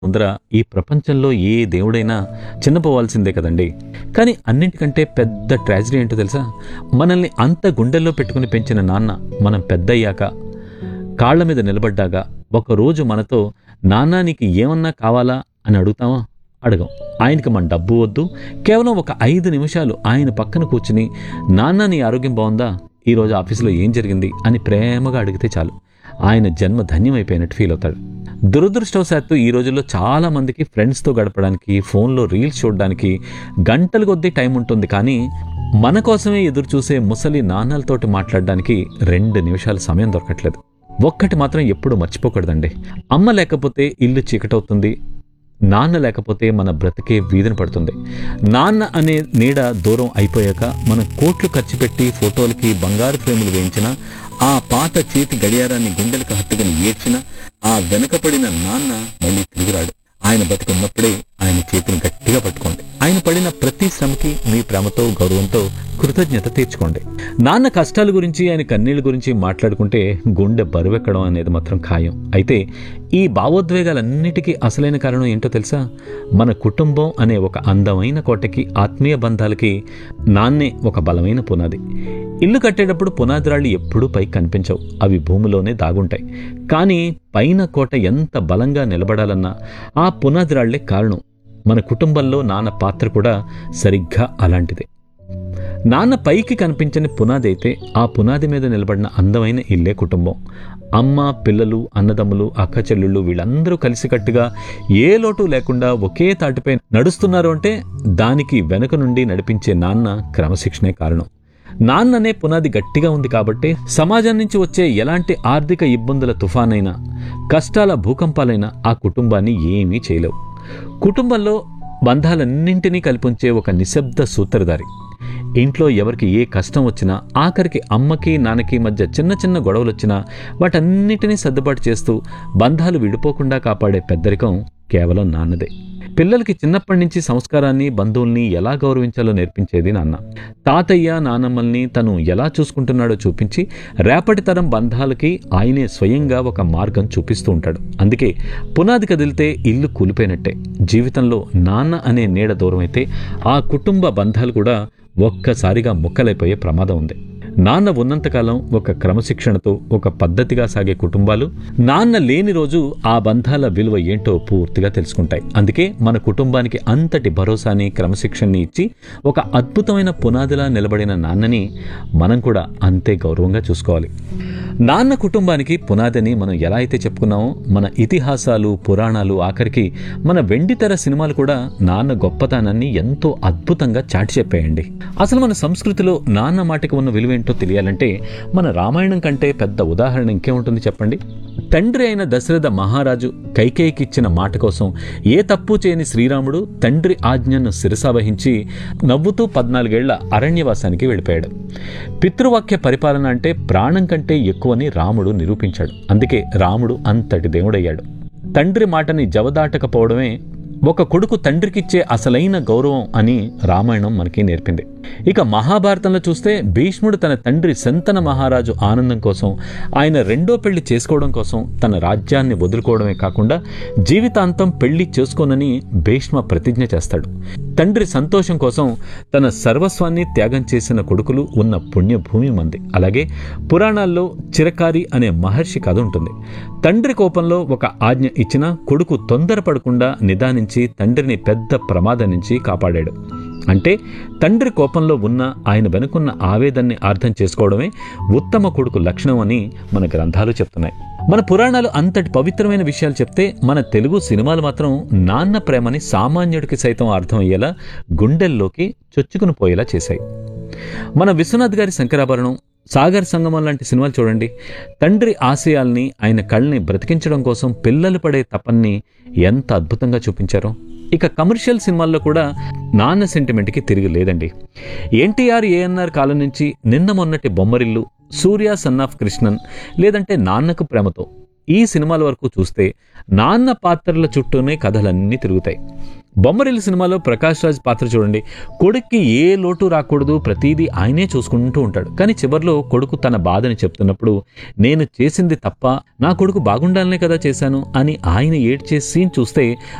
ముందర ఈ ప్రపంచంలో ఏ దేవుడైనా చిన్నపోవాల్సిందే కదండి కానీ అన్నింటికంటే పెద్ద ట్రాజడీ ఏంటో తెలుసా మనల్ని అంత గుండెల్లో పెట్టుకుని పెంచిన నాన్న మనం పెద్దయ్యాక కాళ్ళ మీద నిలబడ్డాక ఒకరోజు మనతో నాన్న నీకు ఏమన్నా కావాలా అని అడుగుతామా అడగం ఆయనకి మన డబ్బు వద్దు కేవలం ఒక ఐదు నిమిషాలు ఆయన పక్కన కూర్చుని నాన్న నీ ఆరోగ్యం బాగుందా ఈరోజు ఆఫీసులో ఏం జరిగింది అని ప్రేమగా అడిగితే చాలు ఆయన జన్మ ధన్యమైపోయినట్టు ఫీల్ అవుతాడు దురదృష్టవశాత్తు ఈ రోజుల్లో చాలా మందికి ఫ్రెండ్స్తో గడపడానికి ఫోన్లో రీల్స్ చూడడానికి గంటలు కొద్దీ టైం ఉంటుంది కానీ మన కోసమే ఎదురు చూసే ముసలి నాన్నలతోటి మాట్లాడడానికి రెండు నిమిషాల సమయం దొరకట్లేదు ఒక్కటి మాత్రం ఎప్పుడు మర్చిపోకూడదండి అమ్మ లేకపోతే ఇల్లు చీకటవుతుంది నాన్న లేకపోతే మన బ్రతికే వీధిన పడుతుంది నాన్న అనే నీడ దూరం అయిపోయాక మనం కోట్లు ఖర్చు పెట్టి ఫోటోలకి బంగారు ఫ్రేములు వేయించిన ఆ పాత చేతి గడియారాన్ని గుండెలకు హత్తుకుని ఏడ్చిన ఆ వెనకపడిన నాన్న మళ్ళీ తిరిగిరాడు ఆయన బతికున్నప్పుడే ఆయన చేతిని గట్టిగా పట్టుకోండి ఆయన పడిన ప్రతి శ్రమకి మీ ప్రేమతో గౌరవంతో కృతజ్ఞత తీర్చుకోండి నాన్న కష్టాల గురించి ఆయన కన్నీళ్ళ గురించి మాట్లాడుకుంటే గుండె బరువెక్కడం అనేది మాత్రం ఖాయం అయితే ఈ భావోద్వేగాలన్నిటికీ అసలైన కారణం ఏంటో తెలుసా మన కుటుంబం అనే ఒక అందమైన కోటకి ఆత్మీయ బంధాలకి నాన్నే ఒక బలమైన పునాది ఇల్లు కట్టేటప్పుడు పునాది రాళ్ళు ఎప్పుడూ పైకి కనిపించవు అవి భూమిలోనే దాగుంటాయి కానీ పైన కోట ఎంత బలంగా నిలబడాలన్నా ఆ పునాది రాళ్లే కారణం మన కుటుంబంలో నాన్న పాత్ర కూడా సరిగ్గా అలాంటిదే నాన్న పైకి కనిపించని పునాది అయితే ఆ పునాది మీద నిలబడిన అందమైన ఇల్లే కుటుంబం అమ్మ పిల్లలు అన్నదమ్ములు అక్క చెల్లెళ్ళు వీళ్ళందరూ కలిసికట్టుగా ఏ లోటు లేకుండా ఒకే తాటిపై నడుస్తున్నారు అంటే దానికి వెనుక నుండి నడిపించే నాన్న క్రమశిక్షణే కారణం నాన్ననే పునాది గట్టిగా ఉంది కాబట్టి సమాజం నుంచి వచ్చే ఎలాంటి ఆర్థిక ఇబ్బందుల తుఫానైనా కష్టాల భూకంపాలైనా ఆ కుటుంబాన్ని ఏమీ చేయలేవు కుటుంబంలో బంధాలన్నింటినీ కల్పించే ఒక నిశ్శబ్ద సూత్రధారి ఇంట్లో ఎవరికి ఏ కష్టం వచ్చినా ఆఖరికి అమ్మకి నాన్నకి మధ్య చిన్న చిన్న గొడవలు వచ్చినా వాటన్నిటినీ సర్దుబాటు చేస్తూ బంధాలు విడిపోకుండా కాపాడే పెద్దరికం కేవలం నాన్నదే పిల్లలకి చిన్నప్పటి నుంచి సంస్కారాన్ని బంధువుల్ని ఎలా గౌరవించాలో నేర్పించేది నాన్న తాతయ్య నానమ్మల్ని తను ఎలా చూసుకుంటున్నాడో చూపించి రేపటి తరం బంధాలకి ఆయనే స్వయంగా ఒక మార్గం చూపిస్తూ ఉంటాడు అందుకే పునాది కదిలితే ఇల్లు కూలిపోయినట్టే జీవితంలో నాన్న అనే నీడ దూరమైతే ఆ కుటుంబ బంధాలు కూడా ఒక్కసారిగా ముక్కలైపోయే ప్రమాదం ఉంది నాన్న ఉన్నంతకాలం ఒక క్రమశిక్షణతో ఒక పద్ధతిగా సాగే కుటుంబాలు నాన్న లేని రోజు ఆ బంధాల విలువ ఏంటో పూర్తిగా తెలుసుకుంటాయి అందుకే మన కుటుంబానికి అంతటి భరోసాని క్రమశిక్షణని ఇచ్చి ఒక అద్భుతమైన పునాదిలా నిలబడిన నాన్నని మనం కూడా అంతే గౌరవంగా చూసుకోవాలి నాన్న కుటుంబానికి పునాదని మనం ఎలా అయితే చెప్పుకున్నామో మన ఇతిహాసాలు పురాణాలు ఆఖరికి మన వెండితెర సినిమాలు కూడా నాన్న గొప్పతనాన్ని ఎంతో అద్భుతంగా చాటి చెప్పాయండి అసలు మన సంస్కృతిలో నాన్న మాటకి ఉన్న విలువేంటో తెలియాలంటే మన రామాయణం కంటే పెద్ద ఉదాహరణ ఇంకేముంటుంది చెప్పండి తండ్రి అయిన దశరథ మహారాజు కైకేయికిచ్చిన మాట కోసం ఏ తప్పు చేయని శ్రీరాముడు తండ్రి ఆజ్ఞను శిరసావహించి నవ్వుతూ పద్నాలుగేళ్ల అరణ్యవాసానికి వెళ్ళిపోయాడు పితృవాక్య పరిపాలన అంటే ప్రాణం కంటే ఎక్కువని రాముడు నిరూపించాడు అందుకే రాముడు అంతటి దేవుడయ్యాడు తండ్రి మాటని జవదాటకపోవడమే ఒక కొడుకు తండ్రికిచ్చే అసలైన గౌరవం అని రామాయణం మనకి నేర్పింది ఇక మహాభారతంలో చూస్తే భీష్ముడు తన తండ్రి శంతన మహారాజు ఆనందం కోసం ఆయన రెండో పెళ్లి చేసుకోవడం కోసం తన రాజ్యాన్ని వదులుకోవడమే కాకుండా జీవితాంతం పెళ్లి చేసుకోనని భీష్మ ప్రతిజ్ఞ చేస్తాడు తండ్రి సంతోషం కోసం తన సర్వస్వాన్ని త్యాగం చేసిన కొడుకులు ఉన్న పుణ్యభూమి మంది అలాగే పురాణాల్లో చిరకారి అనే మహర్షి కథ ఉంటుంది తండ్రి కోపంలో ఒక ఆజ్ఞ ఇచ్చినా కొడుకు తొందరపడకుండా నిదానించి తండ్రిని పెద్ద ప్రమాదం నుంచి కాపాడాడు అంటే తండ్రి కోపంలో ఉన్న ఆయన వెనుకున్న ఆవేదాన్ని అర్థం చేసుకోవడమే ఉత్తమ కొడుకు లక్షణం అని మన గ్రంథాలు చెప్తున్నాయి మన పురాణాలు అంతటి పవిత్రమైన విషయాలు చెప్తే మన తెలుగు సినిమాలు మాత్రం నాన్న ప్రేమని సామాన్యుడికి సైతం అర్థమయ్యేలా గుండెల్లోకి చొచ్చుకుని పోయేలా చేశాయి మన విశ్వనాథ్ గారి శంకరాభరణం సాగర్ సంగమం లాంటి సినిమాలు చూడండి తండ్రి ఆశయాల్ని ఆయన కళ్ళని బ్రతికించడం కోసం పిల్లలు పడే తపన్ని ఎంత అద్భుతంగా చూపించారో ఇక కమర్షియల్ సినిమాల్లో కూడా నాన్న సెంటిమెంట్కి తిరిగి లేదండి ఎన్టీఆర్ ఏఎన్ఆర్ కాలం నుంచి నిన్న మొన్నటి బొమ్మరిల్లు సూర్య సన్ ఆఫ్ కృష్ణన్ లేదంటే నాన్నకు ప్రేమతో ఈ సినిమాల వరకు చూస్తే నాన్న పాత్రల చుట్టూనే కథలన్నీ తిరుగుతాయి బొమ్మరిల్లు సినిమాలో ప్రకాష్ రాజ్ పాత్ర చూడండి కొడుక్కి ఏ లోటు రాకూడదు ప్రతిదీ ఆయనే చూసుకుంటూ ఉంటాడు కానీ చివర్లో కొడుకు తన బాధని చెప్తున్నప్పుడు నేను చేసింది తప్ప నా కొడుకు బాగుండాలనే కదా చేశాను అని ఆయన ఏడ్చే సీన్ చూస్తే